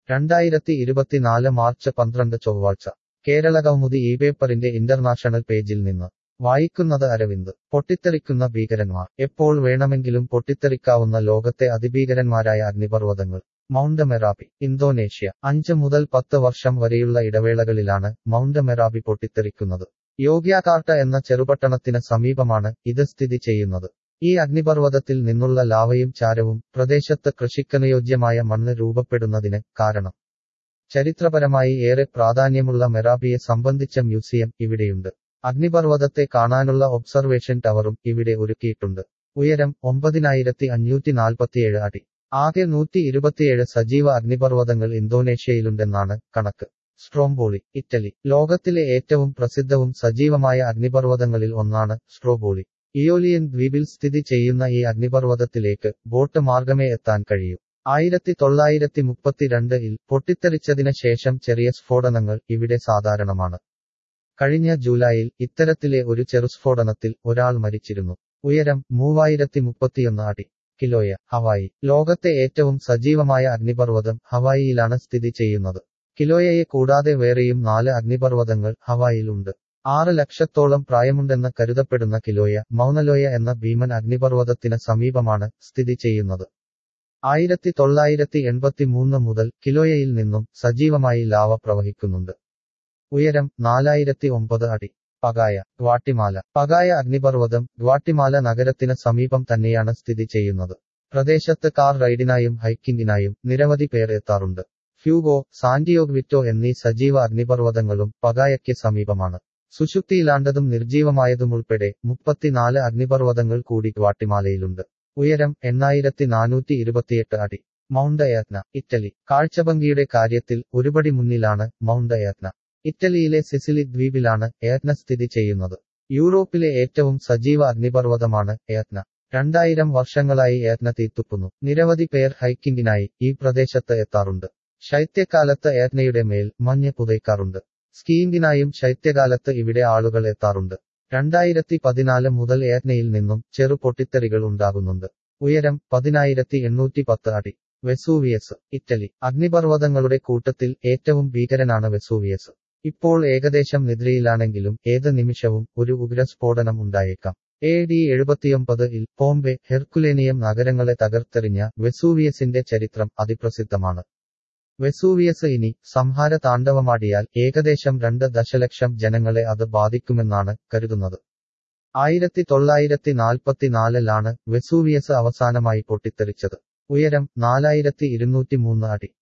രണ്ടായിരത്തി ഇരുപത്തിനാല് മാർച്ച് പന്ത്രണ്ട് ചൊവ്വാഴ്ച കേരള കൗമുദി ഈ പേപ്പറിന്റെ ഇന്റർനാഷണൽ പേജിൽ നിന്ന് വായിക്കുന്നത് അരവിന്ദ് പൊട്ടിത്തെറിക്കുന്ന ഭീകരന്മാർ എപ്പോൾ വേണമെങ്കിലും പൊട്ടിത്തെറിക്കാവുന്ന ലോകത്തെ അതിഭീകരന്മാരായ അഗ്നിപർവ്വതങ്ങൾ മൗണ്ട് മെറാബി ഇന്തോനേഷ്യ അഞ്ച് മുതൽ പത്ത് വർഷം വരെയുള്ള ഇടവേളകളിലാണ് മൗണ്ട് മെറാബി പൊട്ടിത്തെറിക്കുന്നത് യോഗ്യാകാർട്ട എന്ന ചെറുപട്ടണത്തിന് സമീപമാണ് ഇത് സ്ഥിതി ചെയ്യുന്നത് ഈ അഗ്നിപർവ്വതത്തിൽ നിന്നുള്ള ലാവയും ചാരവും പ്രദേശത്ത് കൃഷിക്കനുയോജ്യമായ മണ്ണ് രൂപപ്പെടുന്നതിന് കാരണം ചരിത്രപരമായി ഏറെ പ്രാധാന്യമുള്ള മെറാബിയെ സംബന്ധിച്ച മ്യൂസിയം ഇവിടെയുണ്ട് അഗ്നിപർവ്വതത്തെ കാണാനുള്ള ഒബ്സർവേഷൻ ടവറും ഇവിടെ ഒരുക്കിയിട്ടുണ്ട് ഉയരം ഒമ്പതിനായിരത്തി അഞ്ഞൂറ്റി നാൽപ്പത്തിയേഴ് അടി ആകെ നൂറ്റി ഇരുപത്തിയേഴ് സജീവ അഗ്നിപർവ്വതങ്ങൾ ഇന്തോനേഷ്യയിലുണ്ടെന്നാണ് കണക്ക് സ്ട്രോംബോളി ഇറ്റലി ലോകത്തിലെ ഏറ്റവും പ്രസിദ്ധവും സജീവമായ അഗ്നിപർവ്വതങ്ങളിൽ ഒന്നാണ് സ്ട്രോബോളി ഇയോലിയൻ ദ്വീപിൽ സ്ഥിതി ചെയ്യുന്ന ഈ അഗ്നിപർവ്വതത്തിലേക്ക് ബോട്ട് മാർഗമേ എത്താൻ കഴിയും ആയിരത്തി തൊള്ളായിരത്തി മുപ്പത്തിരണ്ടിൽ പൊട്ടിത്തെറിച്ചതിന് ശേഷം ചെറിയ സ്ഫോടനങ്ങൾ ഇവിടെ സാധാരണമാണ് കഴിഞ്ഞ ജൂലൈയിൽ ഇത്തരത്തിലെ ഒരു ചെറുസ്ഫോടനത്തിൽ ഒരാൾ മരിച്ചിരുന്നു ഉയരം മൂവായിരത്തി മുപ്പത്തിയൊന്ന് അടി കിലോയ ഹവായി ലോകത്തെ ഏറ്റവും സജീവമായ അഗ്നിപർവ്വതം ഹവായിയിലാണ് സ്ഥിതി ചെയ്യുന്നത് കിലോയയെ കൂടാതെ വേറെയും നാല് അഗ്നിപർവ്വതങ്ങൾ ഹവായിലുണ്ട് ആറ് ലക്ഷത്തോളം പ്രായമുണ്ടെന്ന് കരുതപ്പെടുന്ന കിലോയ മൗനലോയ എന്ന ഭീമൻ അഗ്നിപർവ്വതത്തിന് സമീപമാണ് സ്ഥിതി ചെയ്യുന്നത് ആയിരത്തി തൊള്ളായിരത്തി എൺപത്തിമൂന്ന് മുതൽ കിലോയയിൽ നിന്നും സജീവമായി ലാവ പ്രവഹിക്കുന്നുണ്ട് ഉയരം നാലായിരത്തി ഒമ്പത് അടി പകായ ഗ്വാട്ടിമാല പകായ അഗ്നിപർവ്വതം ഗ്വാട്ടിമാല നഗരത്തിന് സമീപം തന്നെയാണ് സ്ഥിതി ചെയ്യുന്നത് പ്രദേശത്ത് കാർ റൈഡിനായും ഹൈക്കിങ്ങിനായും നിരവധി പേർ എത്താറുണ്ട് ഫ്യൂഗോ സാന്റിയോഗ് വിറ്റോ എന്നീ സജീവ അഗ്നിപർവ്വതങ്ങളും പകായയ്ക്ക് സമീപമാണ് സുഷുപ്തിയിലാണ്ടതും നിർജീവമായതുമുൾപ്പെടെ മുപ്പത്തിനാല് അഗ്നിപർവ്വതങ്ങൾ കൂടി ഗ്വാട്ടിമാലയിലുണ്ട് ഉയരം എണ്ണായിരത്തി നാനൂറ്റി ഇരുപത്തിയെട്ട് അടി മൗണ്ട് യത്ന ഇറ്റലി കാഴ്ചഭംഗിയുടെ കാര്യത്തിൽ ഒരുപടി മുന്നിലാണ് മൗണ്ട് യത്ന ഇറ്റലിയിലെ സിസിലി ദ്വീപിലാണ് എയത്ന സ്ഥിതി ചെയ്യുന്നത് യൂറോപ്പിലെ ഏറ്റവും സജീവ അഗ്നിപർവ്വതമാണ് എയത്ന രണ്ടായിരം വർഷങ്ങളായി എയത്ന തീത്തുപ്പുന്നു നിരവധി പേർ ഹൈക്കിങ്ങിനായി ഈ പ്രദേശത്ത് എത്താറുണ്ട് ശൈത്യകാലത്ത് എയത്നയുടെ മേൽ മഞ്ഞ് പുതയ്ക്കാറുണ്ട് സ്കീയിങ്ങിനായും ശൈത്യകാലത്ത് ഇവിടെ ആളുകൾ എത്താറുണ്ട് രണ്ടായിരത്തി പതിനാല് മുതൽ എയത്നയിൽ നിന്നും ചെറു പൊട്ടിത്തെറികൾ ഉണ്ടാകുന്നുണ്ട് ഉയരം പതിനായിരത്തി എണ്ണൂറ്റി പത്ത് അടി വെസൂവിയസ് ഇറ്റലി അഗ്നിപർവ്വതങ്ങളുടെ കൂട്ടത്തിൽ ഏറ്റവും ഭീകരനാണ് വെസൂവിയസ് ഇപ്പോൾ ഏകദേശം നിദ്രയിലാണെങ്കിലും ഏത് നിമിഷവും ഒരു ഉഗ്രസ്ഫോടനം ഉണ്ടായേക്കാം എ ഡി എഴുപത്തിയൊമ്പതിൽ പോംബെ ഹെർക്കുലേനിയം നഗരങ്ങളെ തകർത്തെറിഞ്ഞ വെസൂവിയസിന്റെ ചരിത്രം അതിപ്രസിദ്ധമാണ് വെസൂവിയസ് ഇനി സംഹാര താണ്ഡവമാടിയാൽ ഏകദേശം രണ്ട് ദശലക്ഷം ജനങ്ങളെ അത് ബാധിക്കുമെന്നാണ് കരുതുന്നത് ആയിരത്തി തൊള്ളായിരത്തി നാൽപ്പത്തിനാലിലാണ് വെസൂവിയസ് അവസാനമായി പൊട്ടിത്തെറിച്ചത് ഉയരം നാലായിരത്തി ഇരുന്നൂറ്റി മൂന്ന് അടി